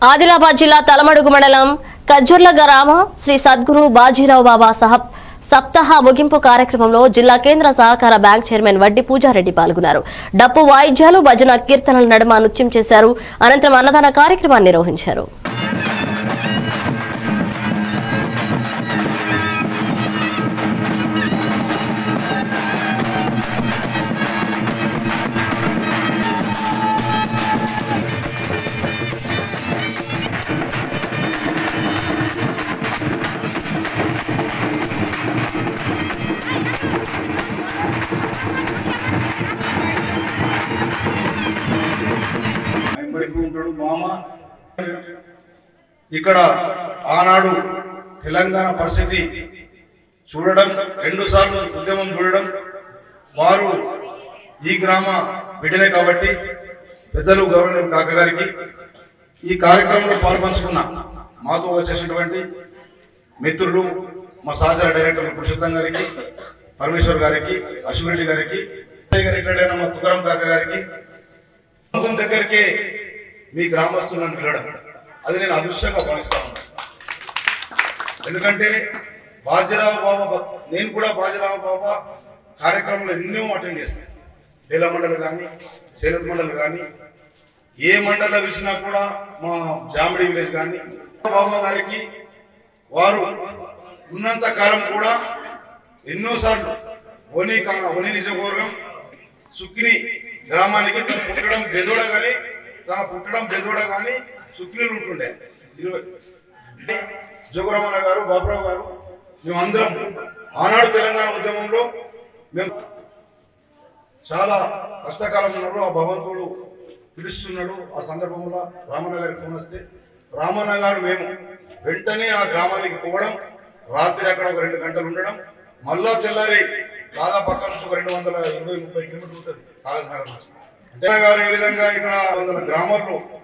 ఆదిలాబాద్ జిల్లా తలమడుగు మండలం కజ్జర్ల గ్రామ శ్రీ సద్గురు బాజీరావు బాబా సహబ్ సప్తాహ ముగింపు కార్యక్రమంలో జిల్లా కేంద్ర సహకార బ్యాంక్ చైర్మన్ వడ్డి పూజారెడ్డి పాల్గొన్నారు డప్పు వాయిద్యాలు భజన కీర్తనల నడుమ నృత్యం చేశారు అనంతరం అన్నదాన కార్యక్రమాన్ని నిర్వహించారు వెంబడికి ఉంటాడు మామ ఇక్కడ ఆనాడు తెలంగాణ పరిస్థితి చూడడం రెండు సార్లు ఉద్యమం చూడడం వారు ఈ గ్రామ బిడ్డలే కాబట్టి పెద్దలు గౌరవ కాక గారికి ఈ కార్యక్రమంలో పాల్పంచుకున్న మాతో వచ్చేసినటువంటి మిత్రులు మా సహచర డైరెక్టర్ పురుషోత్తం గారికి పరమేశ్వర్ గారికి అశ్వర్ రెడ్డి గారికి రిటైర్డ్ అయిన మా తుకారం కాక గారికి ప్రభుత్వం దగ్గరికి మీ గ్రామస్తులను పిలవడం అది నేను అదృష్టంగా భావిస్తాను ఎందుకంటే బాజీరావు బాబా భక్- నేను కూడా బాజీరావు బాబా కార్యక్రమంలో ఎన్నో అటెండ్ చేస్తాను బేల మండలి కానీ శరత్ మండలి కానీ ఏ మండలి పిలిచినా కూడా మా జామిడి విలేజ్ కానీ బాబా గారికి వారు ఉన్నంత కాలం కూడా ఎన్నోసార్లు ఒని కా- ఒని నిజవర్గం సుక్కిని గ్రామానికి తన పుట్టడం బెదోడ కానీ తన పుట్టడం బెదోడ కానీ సుక్కినీలు ఉంటుండే ఇరవై జోగురామన్న గారు బాబురావు గారు మేమందరం ఆనాడు తెలంగాణ ఉద్యమంలో మేము చాలా కష్టకాలం ఉన్నప్పుడు ఆ భగవంతుడు పిలుస్తున్నాడు ఆ సందర్భంలో రామన్న గారికి ఫోన్ వస్తే రామన్న గారు మేము వెంటనే ఆ గ్రామానికి పోవడం రాత్రి అక్కడ ఒక రెండు గంటలు ఉండడం మళ్ళా తెల్లారి దాదాపు పక్క నుంచి ఒక రెండు వందల ఇరవై ముప్పై కిలోమీటర్లు ఉంటుంది కాగజ్ నగర్ నుంచి అంటే గారు ఏ విధంగా ఇక్కడ వందల గ్రామాల్లో